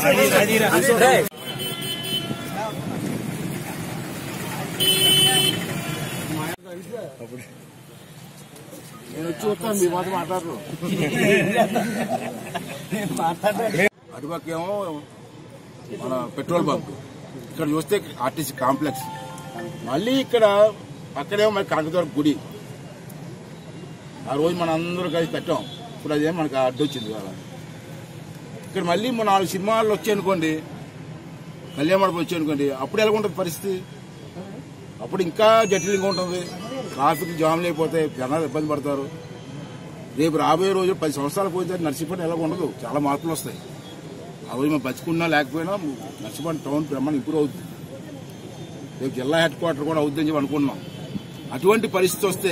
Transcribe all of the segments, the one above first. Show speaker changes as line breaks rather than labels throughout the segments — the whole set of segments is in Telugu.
నేను వచ్చి వస్తాను మీ మాట మాట్లాడరు అటుపక్కేమో మన పెట్రోల్ బంక్ ఇక్కడ చూస్తే ఆర్టీసీ కాంప్లెక్స్ మళ్ళీ ఇక్కడ పక్కనేమో మరి కనకదుర్గ గుడి ఆ రోజు మన అందరూ కలిసి పెట్టాం ఇప్పుడు అదే మనకు అడ్డొచ్చింది ఇవాళ ఇక్కడ మళ్ళీ మన నాలుగు సినిమాలు వచ్చాయనుకోండి కళ్యాణ మండపం వచ్చాయనుకోండి అప్పుడు ఎలా ఉంటుంది పరిస్థితి అప్పుడు ఇంకా జటిలంగా ఉంటుంది ట్రాఫిక్ జామ్ లేకపోతే జనాలు ఇబ్బంది పడతారు రేపు రాబోయే రోజు పది సంవత్సరాలు పోయిన తర్వాత నర్సీపట్నం ఎలా ఉండదు చాలా మార్పులు వస్తాయి ఆ రోజు మనం బతుకున్నా లేకపోయినా నర్సీపట్నం టౌన్ బ్రహ్మాండం ఇంప్రూవ్ అవుతుంది రేపు జిల్లా హెడ్ క్వార్టర్ కూడా అవుతుందని చెప్పి అనుకున్నాం అటువంటి పరిస్థితి వస్తే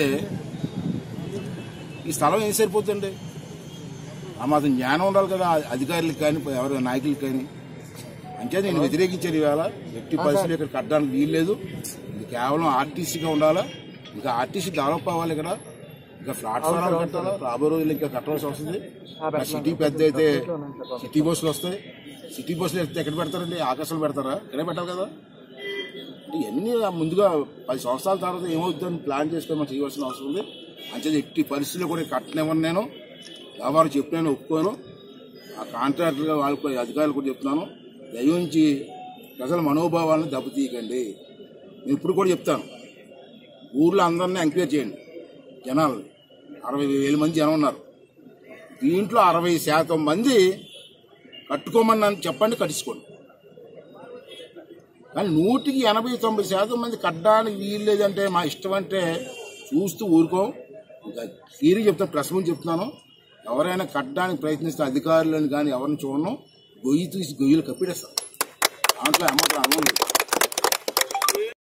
ఈ స్థలం ఏం సరిపోతుంది ఆ మాత్రం జ్ఞానం ఉండాలి కదా అధికారులకు కానీ ఎవరు నాయకులకు కానీ అంటే నేను వ్యతిరేకించాను ఈవేళ ఎట్టి పరిస్థితులు ఇక్కడ కట్టడానికి వీల్లేదు ఇది కేవలం ఆర్టీసీగా ఉండాలా ఇంకా ఆర్టీసీ డెవలప్ అవ్వాలి ఇక్కడ ఇంకా ప్లాట్ఫామ్ కట్టాలా రాబోయే రోజులు ఇంకా కట్టవలసి వస్తుంది ఆ సిటీ పెద్ద అయితే సిటీ బస్సులు వస్తాయి సిటీ బస్సులు ఎక్కితే ఎక్కడ పెడతారండి ఆకాశంలో పెడతారా ఇక్కడే పెట్టాలి కదా అంటే ఇవన్నీ ముందుగా పది సంవత్సరాల తర్వాత ఏమవుతుందని ప్లాన్ చేసుకొని మనం చేయవలసిన అవసరం ఉంది అంటే ఎట్టి పరిస్థితుల్లో కూడా కట్టనివ్వను నేను వ్యాపారం చెప్పినాను ఒప్పుకోను ఆ కాంట్రాక్టర్గా వాళ్ళకు అధికారులు కూడా చెప్తున్నాను దయించి ప్రజల మనోభావాలను దెబ్బతీయకండి నేను ఇప్పుడు కూడా చెప్తాను ఊర్లో అందరినీ ఎంకరేజ్ చేయండి జనాలు అరవై వేల మంది జనం ఉన్నారు దీంట్లో అరవై శాతం మంది కట్టుకోమని నన్ను చెప్పండి కట్టించుకోండి కానీ నూటికి ఎనభై తొంభై శాతం మంది కట్టడానికి వీలు లేదంటే మా ఇష్టం అంటే చూస్తూ ఊరుకోం ఇంకా క్లియర్గా చెప్తాను ప్రెస్ ముందు చెప్తున్నాను ఎవరైనా కట్టడానికి ప్రయత్నిస్తే అధికారులను కానీ ఎవరిని చూడను గొయ్యి తీసి గొయ్యిలు కప్పిడేస్తాం దాంట్లో అమ్మకం అన్నం లేదు